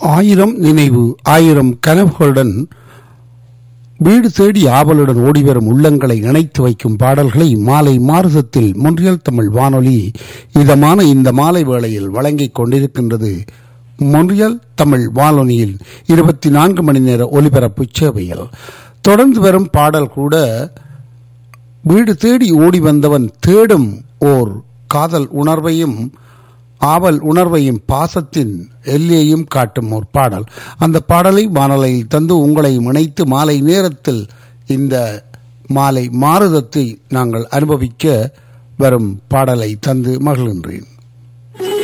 ஆயிரம் நினைவு ஆயிரம் கனவுகளுடன் வீடு தேடி ஆவலுடன் ஓடிவரும் உள்ளங்களை இணைத்து வைக்கும் பாடல்களை மாலை மாறுதத்தில் மொன்றியல் தமிழ் வானொலி இதமான இந்த மாலை வேளையில் வழங்கிக் கொண்டிருக்கின்றது மொன்றியல் தமிழ் வானொலியில் இருபத்தி நான்கு மணி நேர ஒலிபரப்பு சேவையில் தொடர்ந்து வரும் பாடல் கூட வீடு தேடி ஓடி வந்தவன் தேடும் ஓர் காதல் உணர்வையும் ஆவல் உணர்வையும் பாசத்தின் எல்லையையும் காட்டும் ஒரு பாடல் அந்த பாடலை வானொலியில் தந்து உங்களை இணைத்து மாலை நேரத்தில் இந்த மாலை மாறுதத்தை நாங்கள் அனுபவிக்க வரும் பாடலை தந்து மகிழ்கின்றேன்